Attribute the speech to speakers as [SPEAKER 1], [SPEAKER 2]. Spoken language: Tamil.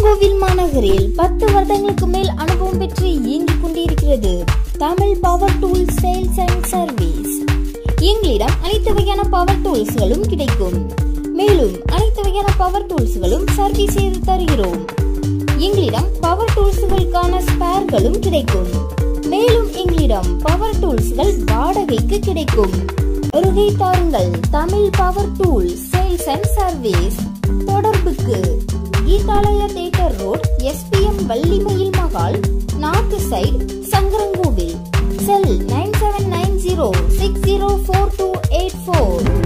[SPEAKER 1] சங்கரங்கோவில் மாநகரில் பத்து வருடங்களுக்கு மேல் அனுபவம் பெற்று இயங்கிக் கொண்டிருக்கிறது Tamil power tool sales and service எங்களிடம் அனைத்து வகையான பவர் டூல்ஸ்களும் கிடைக்கும் மேலும் அனைத்து வகையான பவர் டூல்ஸ்களும் சர்வீஸ் செய்து தருகிறோம் எங்களிடம் பவர் டூல்ஸ்களுக்கான ஸ்பேர்களும் கிடைக்கும் மேலும் எங்களிடம் பவர் டூல்ஸ்கள் வாடகைக்கு கிடைக்கும் வருகை தாருங்கள் Tamil power tool sales and service தொடர்புக்கு Geethalaya theatre road SPM Vallimayil Mahal north side Sankarankovil cell nine seven nine zero six zero four two eight four